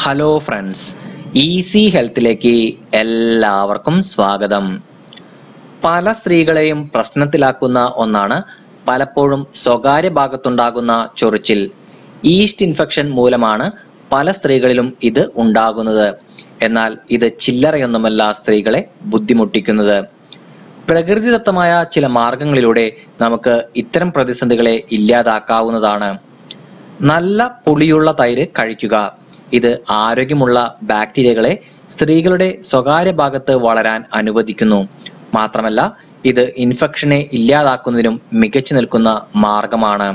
hello friends easy ഹെൽത്തിലേക്ക് എല്ലാവർക്കും സ്വാഗതം പല സ്ത്രീകളെയും പ്രശ്നത്തിലാക്കുന്ന ഒന്നാണ് പലപ്പോഴും സ്വകാര്യ ഭാഗത്തുണ്ടാകുന്ന ചൊറിച്ചിൽ ഈസ്റ്റ് ഇൻഫെക്ഷൻ മൂലമാണ് പല സ്ത്രീകളിലും ഇത് ഉണ്ടാകുന്നത് എന്നാൽ ഇത് ചില്ലറയൊന്നുമല്ല സ്ത്രീകളെ ബുദ്ധിമുട്ടിക്കുന്നത് പ്രകൃതിദത്തമായ ചില മാർഗങ്ങളിലൂടെ നമുക്ക് ഇത്തരം പ്രതിസന്ധികളെ ഇല്ലാതാക്കാവുന്നതാണ് നല്ല പുളിയുള്ള തൈര് കഴിക്കുക ഇത് ആരോഗ്യമുള്ള ബാക്ടീരിയകളെ സ്ത്രീകളുടെ സ്വകാര്യ ഭാഗത്ത് വളരാൻ അനുവദിക്കുന്നു മാത്രമല്ല ഇത് ഇൻഫെക്ഷനെ ഇല്ലാതാക്കുന്നതിനും മികച്ചു നിൽക്കുന്ന മാർഗമാണ്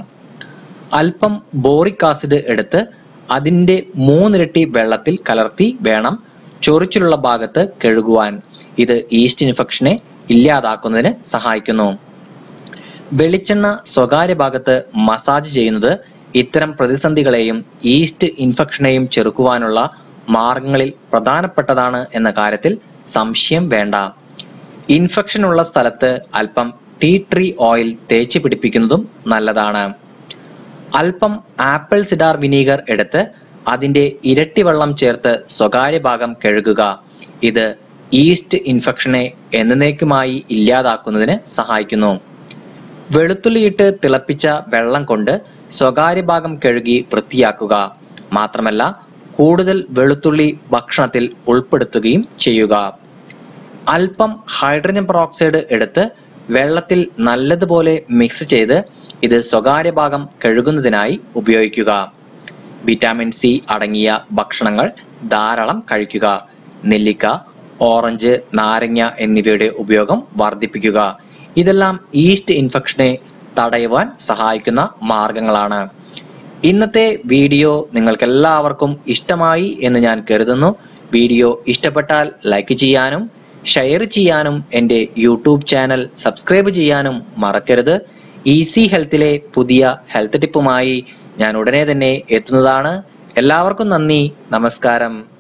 അല്പം ബോറിക് ആസിഡ് എടുത്ത് അതിന്റെ മൂന്നിരട്ടി വെള്ളത്തിൽ കലർത്തി വേണം ചൊറിച്ചിലുള്ള ഭാഗത്ത് കഴുകുവാൻ ഇത് ഈസ്റ്റ് ഇൻഫെക്ഷനെ ഇല്ലാതാക്കുന്നതിന് സഹായിക്കുന്നു വെളിച്ചെണ്ണ സ്വകാര്യ ഭാഗത്ത് മസാജ് ചെയ്യുന്നത് ഇത്തരം പ്രതിസന്ധികളെയും ഈസ്റ്റ് ഇൻഫെക്ഷനെയും ചെറുക്കുവാനുള്ള മാർഗങ്ങളിൽ പ്രധാനപ്പെട്ടതാണ് എന്ന കാര്യത്തിൽ സംശയം വേണ്ട ഇൻഫെക്ഷൻ ഉള്ള സ്ഥലത്ത് അല്പം ടീ ട്രീ ഓയിൽ തേച്ച് പിടിപ്പിക്കുന്നതും നല്ലതാണ് അല്പം ആപ്പിൾ സിഡാർ വിനീഗർ എടുത്ത് അതിന്റെ ഇരട്ടി വെള്ളം ചേർത്ത് സ്വകാര്യ ഭാഗം കഴുകുക ഇത് ഈസ്റ്റ് ഇൻഫെക്ഷനെ എന്നേക്കുമായി ഇല്ലാതാക്കുന്നതിന് സഹായിക്കുന്നു വെളുത്തുള്ളിയിട്ട് തിളപ്പിച്ച വെള്ളം കൊണ്ട് സ്വകാര്യ ഭാഗം കഴുകി വൃത്തിയാക്കുക മാത്രമല്ല കൂടുതൽ വെളുത്തുള്ളി ഭക്ഷണത്തിൽ ഉൾപ്പെടുത്തുകയും ചെയ്യുക അല്പം ഹൈഡ്രജൻ പെറോക്സൈഡ് എടുത്ത് വെള്ളത്തിൽ നല്ലതുപോലെ മിക്സ് ചെയ്ത് ഇത് സ്വകാര്യ ഭാഗം കഴുകുന്നതിനായി ഉപയോഗിക്കുക വിറ്റാമിൻ സി അടങ്ങിയ ഭക്ഷണങ്ങൾ ധാരാളം കഴിക്കുക നെല്ലിക്ക ഓറഞ്ച് നാരങ്ങ എന്നിവയുടെ ഉപയോഗം വർദ്ധിപ്പിക്കുക ഇതെല്ലാം ഈസ്റ്റ് ഇൻഫെക്ഷനെ തടയുവാൻ സഹായിക്കുന്ന മാർഗങ്ങളാണ് ഇന്നത്തെ വീഡിയോ നിങ്ങൾക്ക് എല്ലാവർക്കും ഇഷ്ടമായി എന്ന് ഞാൻ കരുതുന്നു വീഡിയോ ഇഷ്ടപ്പെട്ടാൽ ലൈക്ക് ചെയ്യാനും ഷെയർ ചെയ്യാനും എൻ്റെ യൂട്യൂബ് ചാനൽ സബ്സ്ക്രൈബ് ചെയ്യാനും മറക്കരുത് ഈസി ഹെൽത്തിലെ പുതിയ ഹെൽത്ത് ടിപ്പുമായി ഞാൻ ഉടനെ തന്നെ എത്തുന്നതാണ് എല്ലാവർക്കും നന്ദി നമസ്കാരം